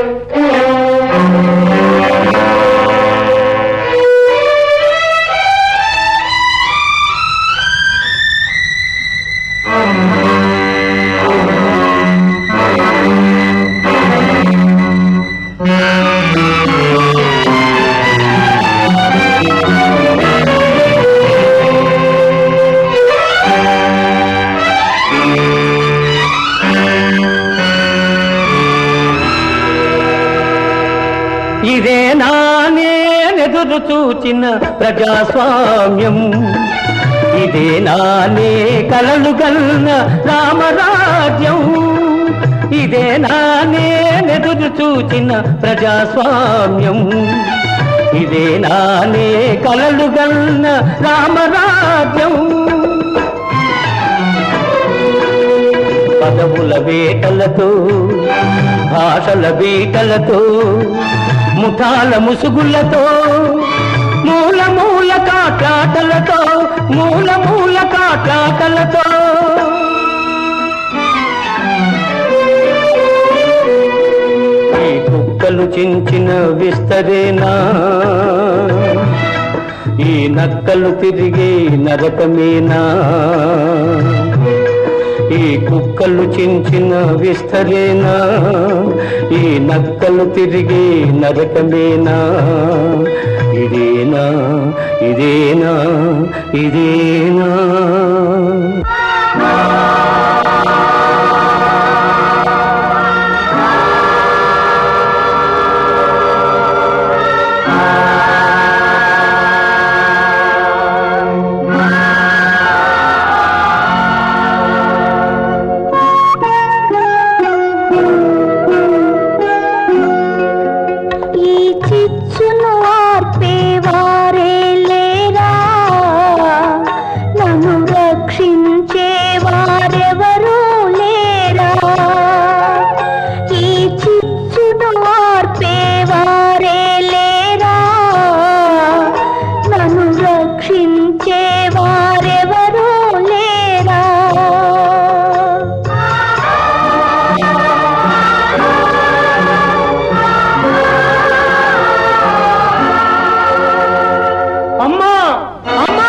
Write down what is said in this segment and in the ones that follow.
ఇదే నానేనెదురు చూచిన ప్రజాస్వామ్యం ఇదే నానే కలలు గల్ల రామరాజ్యం ఇదే నానేనెదురు చూచిన ప్రజాస్వామ్యం ఇదే నానే కలలు గల్ల రామరాజ్యం పదవుల వేటలతో భాషల బీటలతో ముఠాల ముసుగులతో మూల మూల కాటాటలతో మూల మూల కాటాటలతో ఈ కుక్కలు చించిన విస్తరేనా ఈ నక్కలు తిరిగే నరకమేనా ఈ కుక్కలు చించిన విస్తరేనా ఈ నక్కలు తిరిగి నరకమేనా ఇదేనా ఇదేనా ఇదేనా ఈ చిచ్చును ఆర్పేవారే లేరా నన్ను రక్షించేవారెవరూ లేరా ఈ చిచ్చును ఆర్పేవారే లేరా నన్ను రక్షించేవారెవరూ లేరా అమ్మా అమ్మా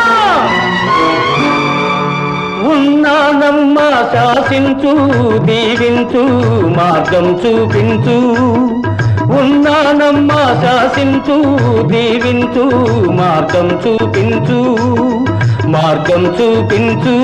ఉన్నానమ్మా శాసించు దీవించు మార్గం చూపించు ఉన్నానమ్మా శాసించు దీవించు మార్గం చూపించు మార్గం చూపించు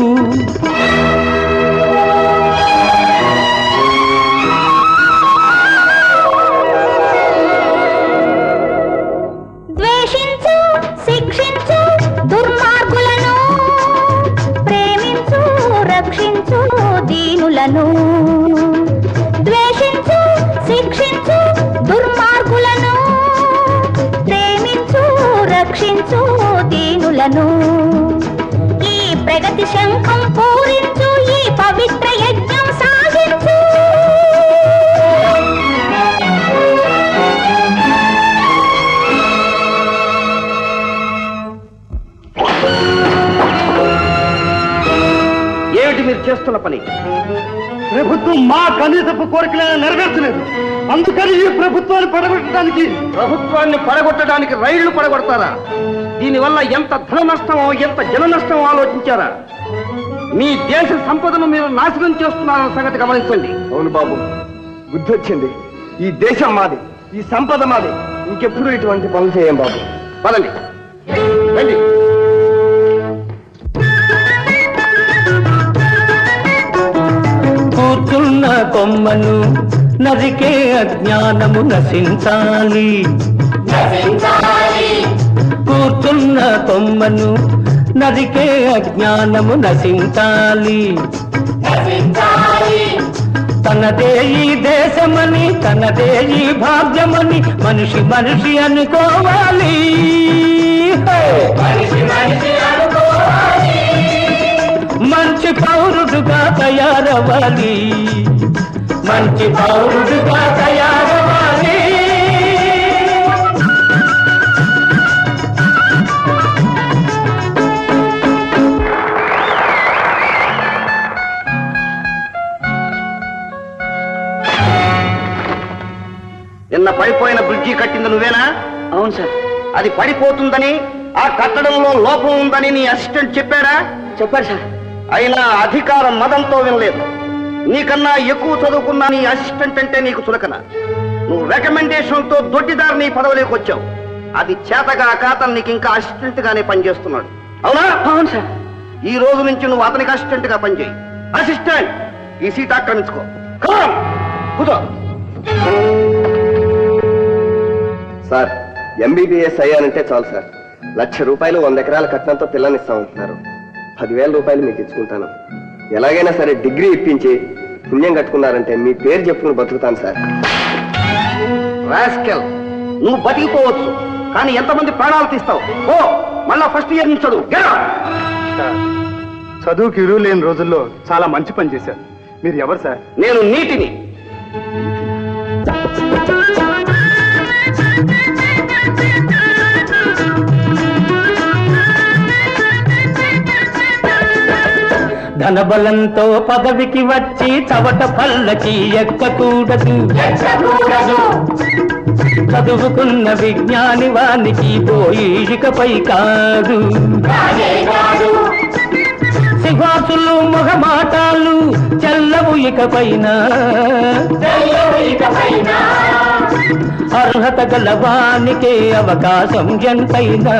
ద్వేషించు శిక్షించు దుర్మార్గులను ప్రేమించు రక్షించు దీనులను ద్వేషించు శిక్షించు దుర్మార్గులను ప్రేమించు రక్షించు దీనులను ఈ ప్రగతి శంఖం పూరించు ఈ పవిత్ర యజ్ఞం సాగించు ఏమిటి మీరు చేస్తున్న పని ప్రభుత్వం మా కనీసపు కోరికలను నెరవేర్చలేదు అందుకని ఈ ప్రభుత్వాన్ని పడగొట్టడానికి ప్రభుత్వాన్ని పడగొట్టడానికి రైళ్లు పడగొడతారా దీనివల్ల ఎంత ధన నష్టమో ఎంత జన నష్టమో ఆలోచించారా మీ దేశ సంపదను మీరు నాశనం చేస్తున్నారన్న సంగతి గమనించండి అవును బాబు బుద్ధి వచ్చింది ఈ దేశం మాది ఈ సంపద మాది ఇంకెప్పుడు ఇటువంటి పనులు చేయం బాబు పదండి రండి కూర్చున్న కొమ్మను నరికే అజ్ఞానము నశించాలి కూర్చున్న కొమ్మను నరికే అజ్ఞానము నశించాలి తనదే ఈ దేశమని తనదే ఈ భాగ్యమని మనిషి మనిషి అనుకోవాలి మంచి పౌరుడుగా తయారవ్వాలి మంచి పౌరుడుగా తయారవ్వాలి నిన్న పడిపోయిన బ్రిడ్జి కట్టింది నువ్వేనా అవును సార్ అది పడిపోతుందని ఆ కట్టడంలో లోపం ఉందని నీ అసిస్టెంట్ చెప్పాడా చెప్పారు సార్ అయినా అధికారం మదంతో వినలేదు నీకన్నా ఎక్కువ చదువుకున్న నీ అసిస్టెంట్ అంటే నీకు చులకన నువ్వు రికమెండేషన్ తో దొడ్డిదారు నీ పదవిలోకి వచ్చావు అది చేతగాక అతను నీకు ఇంకా అసిస్టెంట్ గానే పనిచేస్తున్నాడు అవునా అవును సార్ ఈ రోజు నుంచి నువ్వు అతనికి అసిస్టెంట్ గా పనిచేయి అసిస్టెంట్ ఈ సీట్ ఆక్రమించుకో Come on, కూర్చో సార్ ఎంబీబీఎస్ అయ్యానంటే చాలు సార్ లక్ష రూపాయలు వంద ఎకరాల కట్నంతో పిల్లనిస్తామంటున్నారు పదివేల రూపాయలు మీకు ఇచ్చుకుంటాను ఎలాగైనా సరే డిగ్రీ ఇప్పించి పుణ్యం కట్టుకున్నారంటే మీ పేరు చెప్పుకుని బతుకుతాను సార్ రాస్కెల్ నువ్వు బతికిపోవచ్చు కానీ ఎంతమంది ప్రాణాలు తీస్తావు ఓ మళ్ళా ఫస్ట్ ఇయర్ నుంచి చదువు Get out. చదువుకి విలువ లేని రోజుల్లో చాలా మంచి పని చేశారు మీరు ఎవరు సార్ నేను నీటిని ధనబలంతో పదవికి వచ్చి చవట పల్లకి ఎక్కకూడదు చదువుకున్న విజ్ఞాని వానికి పోయి ఇకపై కాదు సిఫార్సులు మొహమాటాలు చెల్లవు ఇకపైన అర్హత గల వానికే అవకాశం ఎంతైనా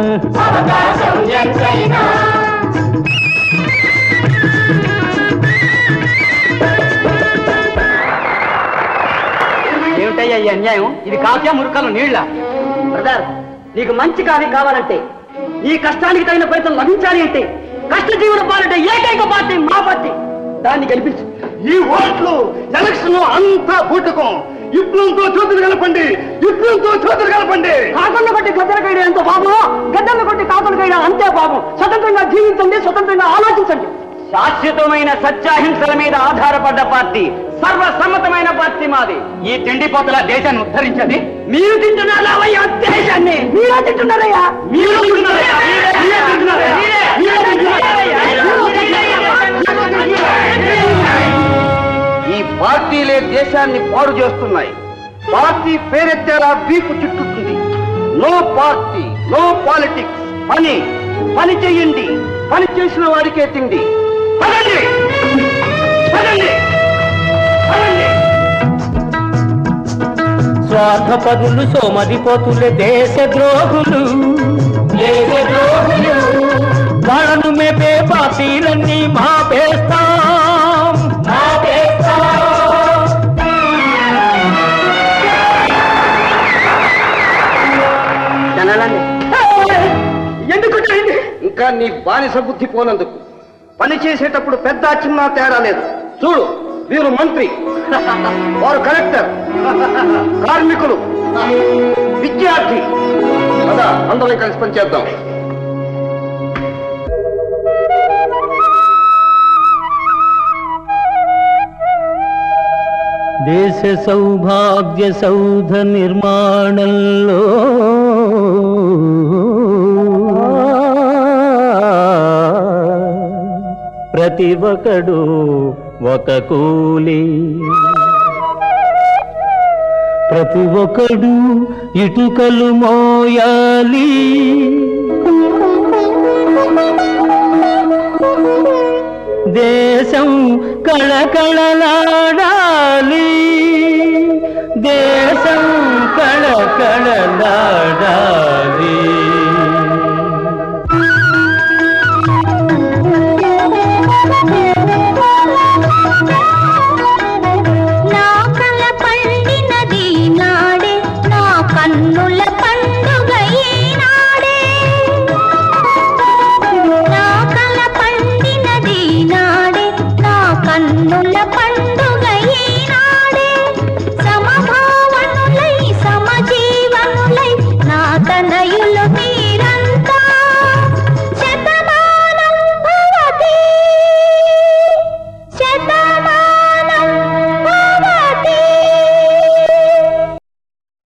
ఏమిటయ్యా ఈ అన్యాయం ఇది కావ్య మురుకలు నీళ్ళ బ్రదర్ నీకు మంచి కాఫీ కావాలంటే ఈ కష్టానికి తగిన ఫలితం లభించాలి అంటే కష్టజీవుల పాలంటే ఏకైక పార్టీ మా పార్టీ దాన్ని గెలిపించు ఈ ఓట్లు ఎలక్షన్ అంతా బూటకం విప్లవంతో చేతులు కలపండి విప్లవంతో చేతులు కలపండి కాకుండా కొట్టి గద్దెల కైడ ఎంత బాబు గద్దెలు కొట్టి కాకులు కైడ అంతే బాబు స్వతంత్రంగా జీవించండి స్వతంత్రంగా ఆలోచించండి శాశ్వతమైన సత్యాహింసల మీద ఆధారపడ్డ పార్టీ సర్వసమ్మతమైన పార్టీ మాది ఈ తిండిపోతల దేశాన్ని ఉద్ధరించది మీరు తింటున్నారా అయ్యా దేశాన్ని మీరే తింటున్నారయ్యా మీరు తింటున్నారయ్యా మీరే తింటున్నారయ్యా మీరే తింటున్నారయ్యా ఈ పార్టీలే దేశాన్ని పాడు చేస్తున్నాయి పార్టీ పేరెత్తేలా వీపు చుట్టుతుంది నో పార్టీ నో పాలిటిక్స్ పని పని చెయ్యండి పని చేసిన వాడికే తిండి పదండి పదండి పదండి స్వార్థపరులు సోమరిపోతులే దేశ ద్రోహులు దేశ ద్రోహులు వాళ్ళను మేపే పార్టీలన్నీ మాపేస్తాం మాపేస్తాం ఎందుకు ఇంకా నీ బానిస బుద్ధి పోనందుకు పని చేసేటప్పుడు పెద్ద చిన్న తేడా లేదు చూడు వీరు మంత్రి వారు కలెక్టర్ కార్మికులు విద్యార్థి కదా అందరం కలిసి పనిచేద్దాం దేశ సౌభాగ్య సౌధ నిర్మాణంలో ప్రతి ఒక్కడు ఒక కూలి ప్రతి ఒక్కడు ఇటుకలు మోయాలి దేశం కళకళలాడాలి